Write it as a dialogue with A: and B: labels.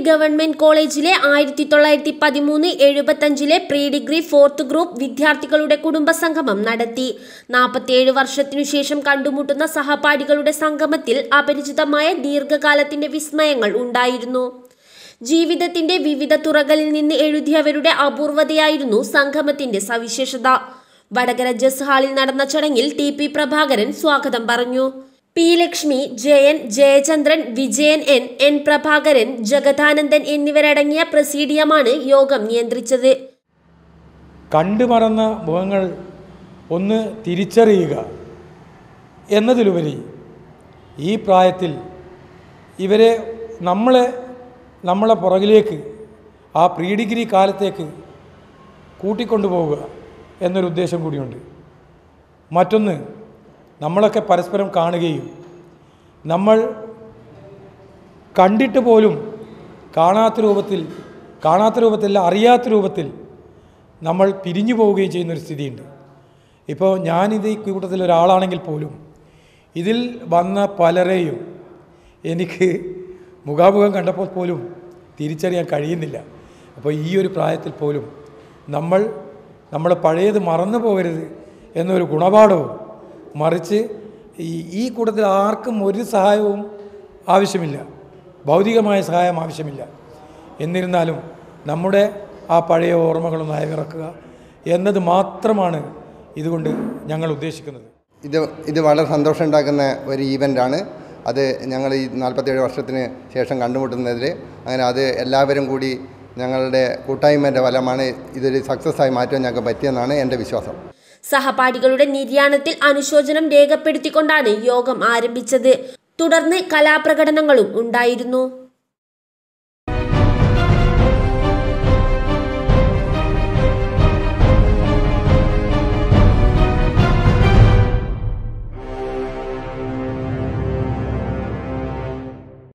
A: government കോളേജിലെ ആയിരത്തി തൊള്ളായിരത്തി പതിമൂന്ന് എഴുപത്തഞ്ചിലെ പ്രീ ഡിഗ്രി ഫോർത്ത് ഗ്രൂപ്പ് വിദ്യാർത്ഥികളുടെ കുടുംബ സംഗമം നടത്തി നാൽപ്പത്തിയേഴ് വർഷത്തിനു ശേഷം കണ്ടുമുട്ടുന്ന സഹപാഠികളുടെ സംഗമത്തിൽ അപരിചിതമായ ദീർഘകാലത്തിന്റെ വിസ്മയങ്ങൾ ഉണ്ടായിരുന്നു ജീവിതത്തിന്റെ വിവിധ തുറകളിൽ നിന്ന് എഴുതിയവരുടെ അപൂർവതയായിരുന്നു സംഗമത്തിന്റെ സവിശേഷത വടകര ജസ് ഹാളിൽ നടന്ന ചടങ്ങിൽ ടി പി പ്രഭാകരൻ സ്വാഗതം പറഞ്ഞു P Lakshmi Jayan Jayachandran Vijayan N N Prabhakaran Jagadanandan എന്നിവരടങ്ങിയ പ്രസീഡിയമാണ് യോഗം നിയന്ത്രിച്ചത്
B: കണ്ടുമറന്ന മുഖങ്ങൾ ഒന്ന് തിരിച്ചറിയുക എന്നതിലുപരി ഈ പ്രായത്തിൽ ഇവരെ നമ്മളെ നമ്മളെ പുറകിലേക്ക് ആ പ്രീ ഡിഗ്രി കാലത്തേക്ക് കൂട്ടിക്കൊണ്ടുപോവുക എന്നൊരു ഉദ്ദേശം കൂടിയുണ്ട് മറ്റൊന്ന് നമ്മളൊക്കെ പരസ്പരം കാണുകയും നമ്മൾ കണ്ടിട്ട് പോലും കാണാത്ത രൂപത്തിൽ കാണാത്ത രൂപത്തിൽ അറിയാത്ത രൂപത്തിൽ നമ്മൾ പിരിഞ്ഞു പോവുകയും ചെയ്യുന്നൊരു സ്ഥിതിയുണ്ട് ഇപ്പോൾ ഞാനിത് ഈ കൂട്ടത്തിൽ ഒരാളാണെങ്കിൽ പോലും ഇതിൽ വന്ന പലരെയും എനിക്ക് മുഖാമുഖം കണ്ടപ്പോൾ പോലും തിരിച്ചറിയാൻ കഴിയുന്നില്ല അപ്പോൾ ഈ ഒരു പ്രായത്തിൽ പോലും നമ്മൾ നമ്മൾ പഴയത് മറന്നു പോകരുത് എന്നൊരു ഗുണപാഠവും മറിച്ച് ഈ ഈ കൂട്ടത്തിൽ ആർക്കും ഒരു സഹായവും ആവശ്യമില്ല ഭൗതികമായ സഹായം ആവശ്യമില്ല എന്നിരുന്നാലും നമ്മുടെ ആ പഴയ ഓർമ്മകളൊന്ന് അയവിറക്കുക എന്നത് മാത്രമാണ് ഇതുകൊണ്ട് ഞങ്ങൾ ഉദ്ദേശിക്കുന്നത്
C: ഇത് ഇത് വളരെ സന്തോഷമുണ്ടാക്കുന്ന ഒരു ഈവൻ്റാണ് അത് ഞങ്ങൾ ഈ നാൽപ്പത്തേഴ് വർഷത്തിന് ശേഷം കണ്ടുമുട്ടുന്നതിൽ അങ്ങനെ അത് എല്ലാവരും കൂടി ഞങ്ങളുടെ കൂട്ടായ്മയുടെ ഫലമാണ് ഇതൊരു സക്സസ് ആയി മാറ്റാൻ ഞങ്ങൾക്ക് പറ്റിയെന്നാണ് എൻ്റെ വിശ്വാസം
A: സഹപാഠികളുടെ നിര്യാണത്തിൽ അനുശോചനം രേഖപ്പെടുത്തിക്കൊണ്ടാണ് യോഗം ആരംഭിച്ചത് തുടർന്ന് കലാപ്രകടനങ്ങളും ഉണ്ടായിരുന്നു